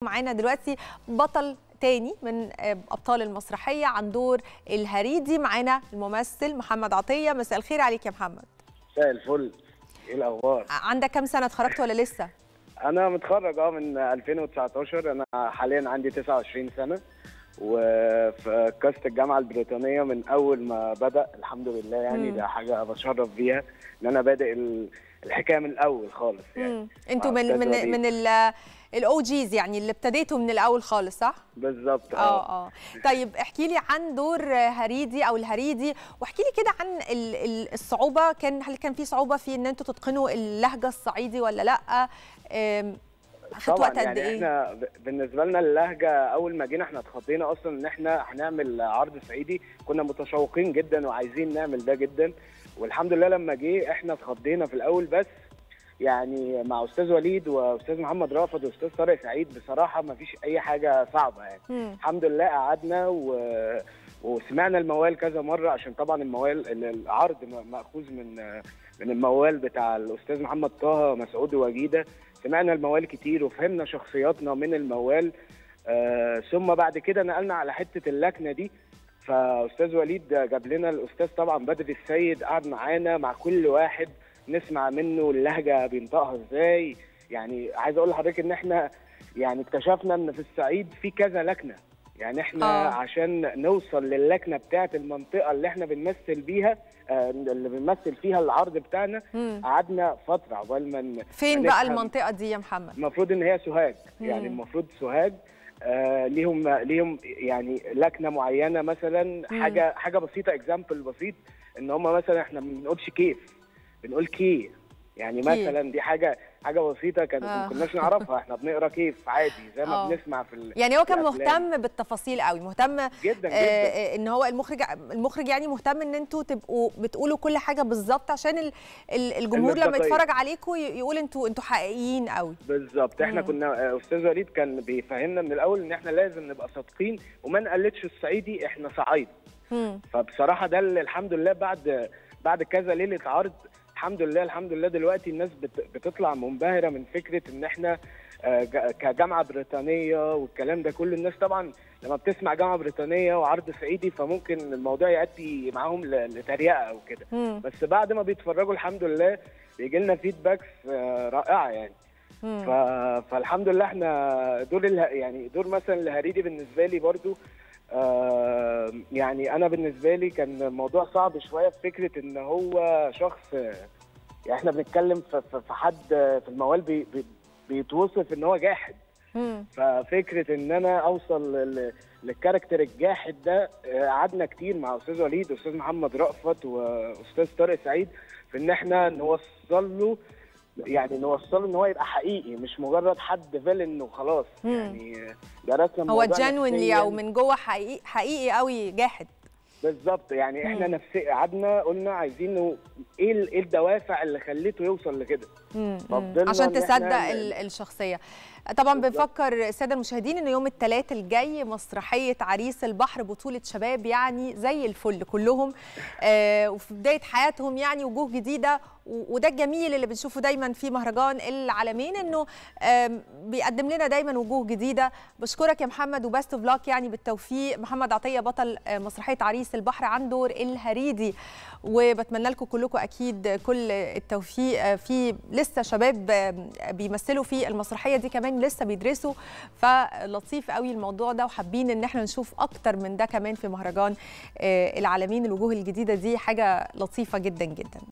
معانا دلوقتي بطل تاني من ابطال المسرحيه عن دور الهريدي معانا الممثل محمد عطيه مساء الخير عليك يا محمد مساء الفل ايه الاخبار عندك كام سنه اتخرجت ولا لسه انا متخرج اه من 2019 انا حاليا عندي 29 سنه وفي كاست الجامعه البريطانيه من اول ما بدا الحمد لله يعني مم. ده حاجه بشرف بيها ان انا بادئ ال- الحكايه من الاول خالص يعني مم. انتوا مع من أستاذ من وليد. من ال الاو جيز يعني اللي ابتديتوا من الاول خالص صح بالظبط اه اه طيب احكي لي عن دور هريدي او الهريدي واحكي لي كده عن ال- ال- الصعوبه كان هل كان في صعوبه في ان انتوا تتقنوا اللهجه الصعيدي ولا لا أم، اخدت طبعا وقت قد يعني ايه احنا ب- بالنسبه لنا اللهجه اول ما جينا احنا اتخضينا اصلا ان احنا هنعمل عرض صعيدي كنا متشوقين جدا وعايزين نعمل ده جدا والحمد لله لما جه احنا اتخضينا في الاول بس يعني مع استاذ وليد واستاذ محمد رافض واستاذ طارق سعيد بصراحه ما فيش اي حاجه صعبه يعني مم. الحمد لله قعدنا و... وسمعنا الموال كذا مره عشان طبعا الموال ال- العرض م- ماخوذ من من الموال بتاع الاستاذ محمد طه مسعود وجيده سمعنا الموال كتير وفهمنا شخصياتنا من الموال آه ثم بعد كده نقلنا على حته اللكنه دي فاستاذ وليد جاب لنا الاستاذ طبعا بدر السيد قعد معانا مع كل واحد نسمع منه اللهجه بينطقها ازاي يعني عايز اقول لحضرتك ان احنا يعني اكتشفنا ان في الصعيد في كذا لكنه يعني احنا آه. آه. عشان نوصل للكنه بتاعه المنطقه اللي احنا بنمثل بيها آه اللي بنمثل فيها العرض بتاعنا مم. قعدنا فتره عقبال ما ن- فين بقى نفهم. المنطقه دي يا محمد المفروض ان هي سوهاج مم. يعني المفروض سوهاج آه ليهم ليهم يعني لكنه معينه مثلا مم. حاجه حاجه بسيطه اكزامبل بسيط ان هم مثلا احنا ما بنقولش كيف بنقول كي يعني كي. مثلا دي حاجه حاجه بسيطه كان آه. ما كناش نعرفها احنا بنقرا كيف عادي زي ما آه. بنسمع في ال- يعني هو كان الأفلام. مهتم بالتفاصيل قوي مهتم جدا جدا آه، ان هو المخرج المخرج يعني مهتم ان انتوا تبقوا بتقولوا كل حاجه بالظبط عشان ال- ال- الجمهور لما المصداقية. يتفرج عليكم ي- يقول انتوا انتوا حقيقيين قوي بالظبط احنا مم. كنا آه، استاذ وليد كان بيفهمنا من الاول ان احنا لازم نبقى صادقين وما نقلدش الصعيدي احنا صعايده مم. فبصراحه ده اللي الحمد لله بعد بعد كذا ليله عرض الحمد لله الحمد لله دلوقتي الناس بت- بتطلع منبهره من فكره ان احنا آه، ج- كجامعه بريطانيه والكلام ده كله الناس طبعا لما بتسمع جامعه بريطانيه وعرض صعيدي فممكن الموضوع يؤدي معاهم ل- لتريقه او كده مم. بس بعد ما بيتفرجوا الحمد لله بيجي لنا فيدباكس آه، رائعه يعني مم. ف... فالحمد لله احنا دور اله... يعني دور مثلا الهريدي بالنسبه لي برضو آه يعني انا بالنسبه لي كان الموضوع صعب شويه في فكره ان هو شخص يعني احنا بنتكلم في, في في حد في الموال بي... بي... بيتوصف ان هو جاحد مم. ففكره ان انا اوصل لل... للكاركتر الجاحد ده آه، قعدنا كتير مع استاذ وليد واستاذ محمد رأفت واستاذ طارق سعيد في ان احنا نوصل له يعني نوصله ان هو يبقى حقيقي مش مجرد حد فيلن وخلاص مم. يعني درسنا هو الموضوع جنونلي نفسياً. او من جوه حقيقي حقيقي قوي جاحد بالظبط يعني احنا مم. نفسي قعدنا قلنا عايزين ايه ال- ايه الدوافع اللي خليته يوصل لكده مم. مم. فضلنا عشان إن إحنا تصدق ن- ال- الشخصيه طبعا بالظبط. بنفكر الساده المشاهدين ان يوم الثلاث الجاي مسرحيه عريس البحر بطوله شباب يعني زي الفل كلهم آه وفي بدايه حياتهم يعني وجوه جديده و- وده الجميل اللي بنشوفه دايما في مهرجان العالمين انه آم، بيقدم لنا دايما وجوه جديده بشكرك يا محمد وبست اوف لاك يعني بالتوفيق محمد عطيه بطل آه، مسرحيه عريس البحر عن دور الهريدي وبتمنى لكم كلكم اكيد كل التوفيق آه، في لسه شباب آم، بيمثلوا في المسرحيه دي كمان لسه بيدرسوا فلطيف قوي الموضوع ده وحابين ان احنا نشوف اكتر من ده كمان في مهرجان آه، العالمين الوجوه الجديده دي حاجه لطيفه جدا جدا